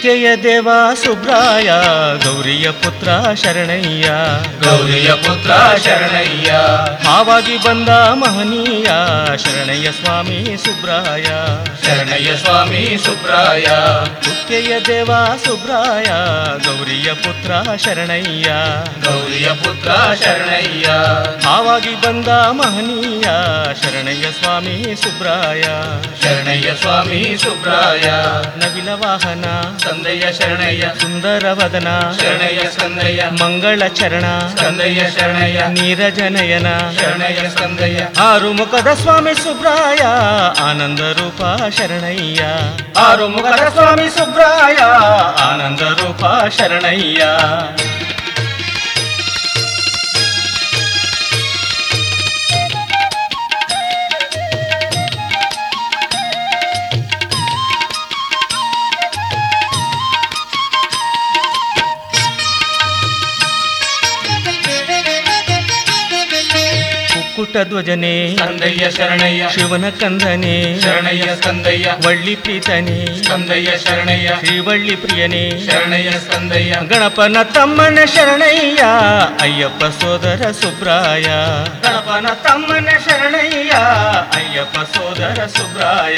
ಕುಕ್ಕೆಯ ದೇವ ಸುಬ್ರಾಯ ಗೌರಿಯ ಪುತ್ರ ಶರಣಯ್ಯ ಗೌರಿಯ ಪುತ್ರ ಶರಣಯ್ಯ ಹಾವಾಗಿ ಬಂದ ಮಹನೀಯ ಶರಣಯ್ಯ ಸ್ವಾಮಿ ಸುಬ್ರಾಯ ಶರಣಯ್ಯ ಸ್ವಾಮಿ ಸುಬ್ರಾಯ ಕುಕ್ಕೆಯ ದೇವ ಸುಬ್ರಾಯ ಗೌರಿಯ ಪುತ್ರ ಶರಣಯ್ಯ ಗೌರಿಯ ಪುತ್ರ ಶರಣಯ್ಯ ಹಾವಾಗಿ ಬಂದ ಮಹನೀಯ ಶರಣಯ್ಯ ಸ್ವಾಮಿ ಸುಬ್ರಾಯ ಶರಣಯ್ಯ ಸ್ವಾಮಿ ಸುಬ್ರಾಯ ನವಿಲ ವಾಹನ ಸಂದಯ್ಯ ಶರಣಯ್ಯ ಸುಂದರ ವದನ ಶರಣಯ್ಯ ಸ್ಕಂದಯ್ಯ ಮಂಗಳ ಚರಣ ಸ್ಕಂದಯ್ಯ ಶರಣಯ್ಯ ನೀರಜನಯನ ಶರಣಯ್ಯ ಸ್ಕಂದಯ್ಯ ಆರು ಮುಖದ ಸ್ವಾಮಿ ಸುಬ್ರಾಯ ಆನಂದ ರೂಪ ಶರಣಯ್ಯ ಆರು ಮುಖದ ಸ್ವಾಮಿ ಸುಬ್ರಾಯ ಆನಂದ ರೂಪ ಶರಣಯ್ಯ ಕುಕ್ಕುಟ ಧ್ವಜನೆ ಸ್ಕಂದಯ್ಯ ಶರಣಯ್ಯ ಶಿವನ ಕಂದನೆ ಶರಣಯ್ಯ ಸ್ಕಂದಯ್ಯ ವಳ್ಳಿ ಪ್ರೀತನೆ ಸ್ಕಂದಯ್ಯ ಶರಣಯ್ಯ ಶ್ರೀವಳ್ಳಿ ಪ್ರಿಯನೇ ಶರಣಯ್ಯ ಸ್ಕಂದಯ್ಯ ಗಣಪನ ತಮ್ಮನ ಶರಣಯ್ಯ ಅಯ್ಯಪ್ಪ ಸೋದರ ಸುಬ್ರಾಯ ಗಣಪನ ತಮ್ಮನ ಶರಣಯ್ಯ ಅಯ್ಯಪ್ಪ ಸೋದರ ಸುಬ್ರಾಯ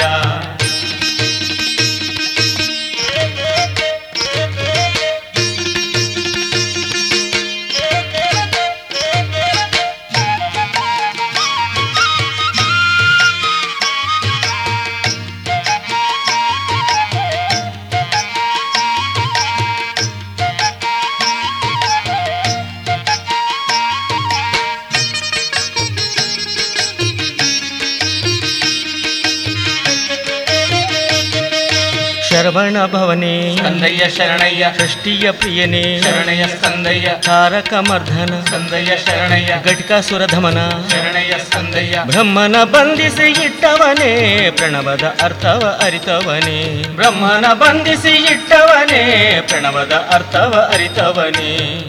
ಶರವಣ ಭವನೇ ಸ್ಕಂದಯ್ಯ ಶರಣಯ್ಯ ಷಷ್ಠಿಯ ಪ್ರಿಯನೇ ಶರಣಯ್ಯ ಸ್ಕಂದಯ್ಯ ತಾರಕ ಮರ್ಧನ ಸ್ಕಂದಯ್ಯ ಶರಣಯ್ಯ ಘಟಿಕಾಸುರ ಧಮನ ಶರಣಯ್ಯ ಸ್ಕಂದಯ್ಯ ಬ್ರಹ್ಮನ ಬಂಧಿಸಿ ಇಟ್ಟವನೇ ಪ್ರಣವದ ಅರ್ಥವ ಅರಿತವನೇ ಬ್ರಹ್ಮನ ಬಂಧಿಸಿ ಇಟ್ಟವನೇ ಪ್ರಣವದ ಅರ್ಥವ ಅರಿತವನೇ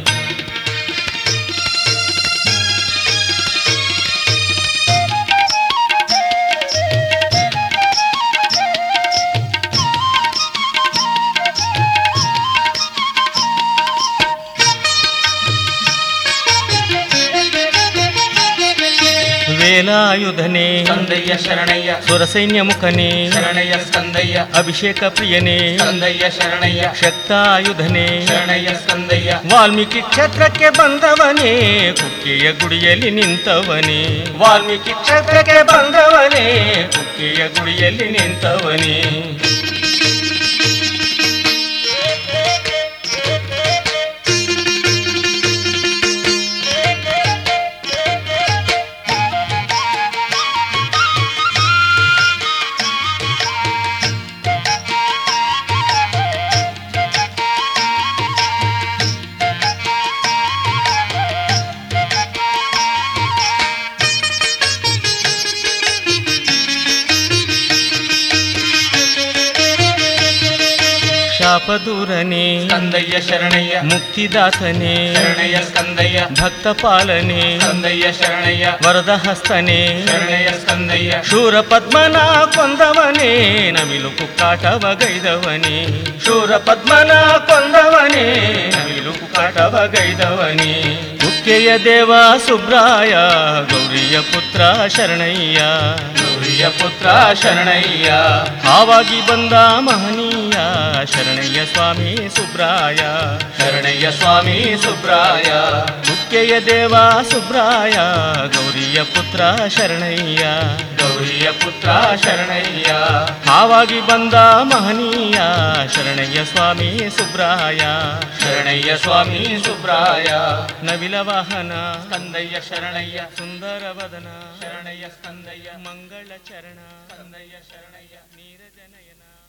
ವೇಲಾಯುಧನೇ ಸ್ಕಂದಯ್ಯ ಶರಣಯ್ಯ ಸುರಸೈನ್ಯ ಮುಖನೇ ಶರಣಯ್ಯ ಸ್ಕಂದಯ್ಯ ಅಭಿಷೇಕ ಪ್ರಿಯನೇ ಸ್ಕಂದಯ್ಯ ಶರಣಯ್ಯ ಶಕ್ತಾಯುಧನೇ ಶರಣಯ್ಯ ಸ್ಕಂದಯ್ಯ ವಾಲ್ಮೀಕಿ ಕ್ಷೇತ್ರಕ್ಕೆ ಬಂದವನೇ ಕುಕ್ಕೆಯ ಗುಡಿಯಲ್ಲಿ ನಿಂತವನೇ ವಾಲ್ಮೀಕಿ ಕ್ಷೇತ್ರಕ್ಕೆ ಬಂದವನೇ ಕುಕ್ಕೆಯ ಗುಡಿಯಲ್ಲಿ ನಿಂತವನೇ ಶಾಪದೂರನೇ ಸ್ಕಂದಯ್ಯ ಶರಣಯ್ಯ ಮುಕ್ತಿದಾತನೇ ಶರಣಯ್ಯ ಸ್ಕಂದಯ್ಯ ಭಕ್ತ ಪಾಲನೆ ಸ್ಕಂದಯ್ಯ ಶರಣಯ್ಯ ವರದ ಹಸ್ತನೇ ಶರಣಯ್ಯ ಸ್ಕಂದಯ್ಯ ಶೂರ ಪದ್ಮನ ಕೊಂದವನೇ ನವಿಲು ಕುಕ್ಕಾಟವ ಗೈದವನೇ ಶೂರ ಪದ್ಮನ ಕೊಂದವನೇ ನವಿಲು ಕುಕ್ಕಾಟವ ಗೈದವನೇ ಕುಕ್ಕೆಯ ದೇವ ಸುಬ್ರಾಯ ಗೌರಿಯ ಪುತ್ರ ಶರಣಯ್ಯ ಗೌರಿಯ ಪುತ್ರ ಶರಣಯ್ಯ ಆವಾಗಿ ಬಂದ ಮಹನೀಯ ಶರಣಯ್ಯ ಸ್ವಾಮಿ ಸುಬ್ರಾಯ ಶರಣಯ್ಯ ಸ್ವಾಮಿ ಸುಬ್ರಾಯ ಕುಕ್ಕೆಯ ದೇವ ಸುಬ್ರಾಯ ಗೌರಿಯ ಪುತ್ರ ಶರಣಯ್ಯ ಗೌರಿಯ ಪುತ್ರ ಶರಣಯ್ಯ ಆವಾಗಿ ಬಂದ ಮಹನೀಯ ಶರಣಯ್ಯ ಸ್ವಾಮಿ ಸುಬ್ರಾಯ ಶರಣಯ್ಯ ಸ್ವಾಮಿ ಸುಬ್ರಾಯ ನವಿಲ ವಾಹನ ಸ್ಕಂದಯ್ಯ ಶರಣಯ್ಯ ಸುಂದರ ವದನ ಶರಣಯ್ಯ ಸ್ಕಂದಯ್ಯ ಮಂಗಳ ಚರಣ ಸ್ಕಂದಯ್ಯ ಶರಣಯ್ಯ ನೀರಜನಯನ